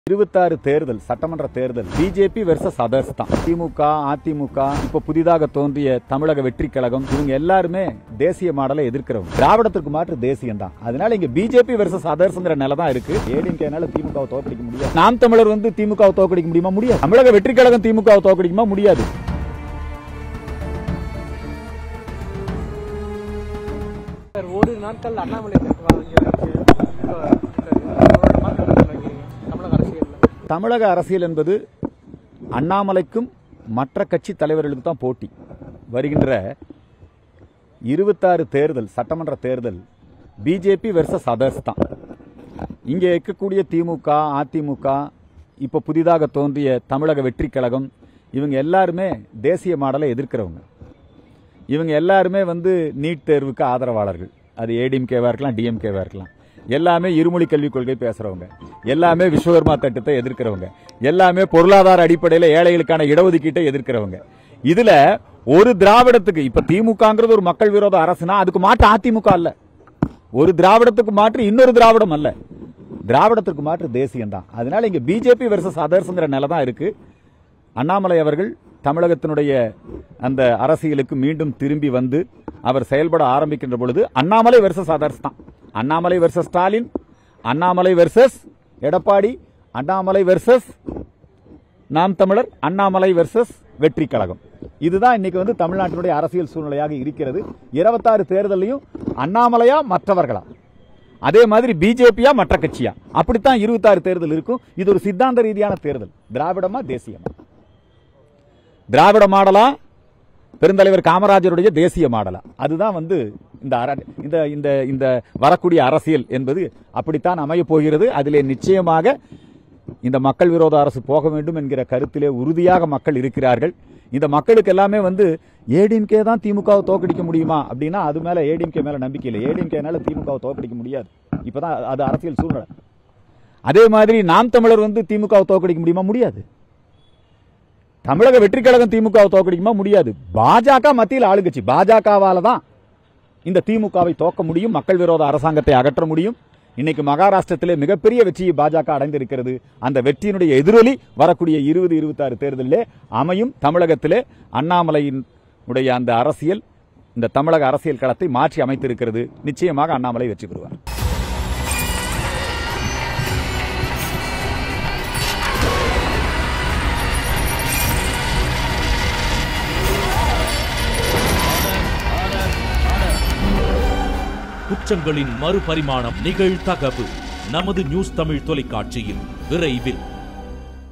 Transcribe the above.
இருபத்தாறு தேர்தல் சட்டமன்ற தேர்தல் பிஜேபி வெர்சஸ் அதர்ஸ் தான் திமுக அதிமுக இப்ப புதிதாக தோன்றிய தமிழக வெற்றி கழகம் இவங்க எல்லாருமே தேசிய மாடலை எதிர்க்கிறவங்க திராவிடத்திற்கு மாற்று தேசியம் தான் அதனால இங்க பிஜேபி வெர்சஸ் அதர்ஸ்ங்கிற நிலை தான் இருக்கு ஏடிஎம்கேனால திமுகவை தோக்கடிக்க முடியாது நாம் தமிழர் வந்து திமுகவை தோக்கடிக்க முடியுமா முடியாது தமிழக வெற்றி கழகம் திமுகவை தோக்கடிக்குமா முடியாது சார் ஒரு நாட்கள் அண்ணாமலை தமிழக அரசியல் தமிழக அரசியல் என்பது அண்ணாமலைக்கும் மற்ற கட்சி தலைவர்களுக்கு தான் போட்டி வருகின்ற இருபத்தாறு தேர்தல் சட்டமன்ற தேர்தல் பிஜேபி வெர்சஸ் அதர்ஸ் தான் இங்கே இருக்கக்கூடிய திமுக அதிமுக இப்போ புதிதாக தோன்றிய தமிழக வெற்றி கழகம் இவங்க எல்லாருமே தேசிய மாடலை எதிர்க்கிறவங்க இவங்க எல்லாருமே வந்து நீட் தேர்வுக்கு ஆதரவாளர்கள் அது ஏடிஎம்கேவா இருக்கலாம் டிஎம்கேவா இருக்கலாம் எல்லாமே இருமொழி கல்விக் கொள்கை பேசுறவங்க எல்லாமே விஸ்வகர்மா திட்டத்தை எதிர்க்கிறவங்க எல்லாமே பொருளாதார அடிப்படையில் ஏழைகளுக்கான இடஒதுக்கீட்டை எதிர்க்கிறவங்க இதுல ஒரு திராவிடத்துக்கு இப்ப திமுகங்கிறது ஒரு மக்கள் விரோத அரசுனா அதுக்கு மாற்று அதிமுக அல்ல ஒரு திராவிடத்துக்கு மாற்று இன்னொரு திராவிடம் அல்ல திராவிடத்திற்கு மாற்று தேசியம் தான் அதனால இங்க பிஜேபி வெர்சஸ் அதர்ஸ்ங்கிற நிலை தான் இருக்கு அண்ணாமலை அவர்கள் தமிழகத்தினுடைய அந்த அரசியலுக்கு மீண்டும் திரும்பி வந்து அவர் செயல்பட ஆரம்பிக்கின்ற பொழுது அண்ணாமலை வெர்சஸ் அதர்ஸ் தான் Annamalai versus Stalin Annamalai versus Edappadi Annamalai versus Naam Tamilar Annamalai versus வெற்றி கழகம் இதுதான் இன்னைக்கு வந்து தமிழ்நாட்டினுடைய அரசியல் சூழ்நிலையாக இருக்கிறது இருபத்தாறு தேர்தலையும் அண்ணாமலையா மற்றவர்களா அதே மாதிரி பிஜேபியா மற்ற கட்சியா அப்படித்தான் இருபத்தாறு தேர்தல் இருக்கும் இது ஒரு சித்தாந்த ரீதியான தேர்தல் திராவிடமா தேசியமா திராவிட மாடலா பெருந்தலைவர் காமராஜருடைய தேசிய மாடலா அதுதான் வந்து இந்த அர- இந்த இந்த இந்த வரக்கூடிய அரசியல் என்பது அப்படித்தான் அமைய போகிறது அதிலே நிச்சயமாக இந்த மக்கள் விரோத அரசு போக வேண்டும் என்கிற கருத்திலே உறுதியாக மக்கள் இருக்கிறார்கள் இந்த மக்களுக்கு எல்லாமே வந்து ஏடிஎம்கே தான் திமுகவை தோக்கடிக்க முடியுமா அப்படின்னா அது மேல ஏடிஎம்கே மேல நம்பிக்கை இல்லை ஏடிஎம்கேனால திமுகவை தோக்கடிக்க முடியாது இப்பதான் அது அரசியல் சூழ்நிலை அதே மாதிரி நாம் தமிழர் வந்து திமுகவை தோக்கடிக்க முடியுமா முடியாது தமிழக வெற்றி கழகம் திமுகவை தோக்கடிக்குமா முடியாது பாஜக மத்தியில் ஆளுங்கட்சி பாஜகவால தான் இந்த திமுகவை தோக்க முடியும் மக்கள் விரோத அரசாங்கத்தை அகற்ற முடியும் இன்னைக்கு மகாராஷ்டிரத்திலே மிகப்பெரிய வெற்றியை பாஜக அடைந்திருக்கிறது அந்த வெற்றியினுடைய எதிரொலி வரக்கூடிய இருபது இருபத்தாறு தேர்தலிலே அமையும் தமிழகத்திலே அண்ணாமலையின் உடைய அந்த அரசியல் இந்த தமிழக அரசியல் களத்தை மாற்றி அமைத்திருக்கிறது நிச்சயமாக அண்ணாமலை வெற்றி பெறுவார் குற்றங்களின் மறுபரிமாணம் நிகழ்தகவு நமது நியூஸ் தமிழ் தொலைக்காட்சியில் விரைவில்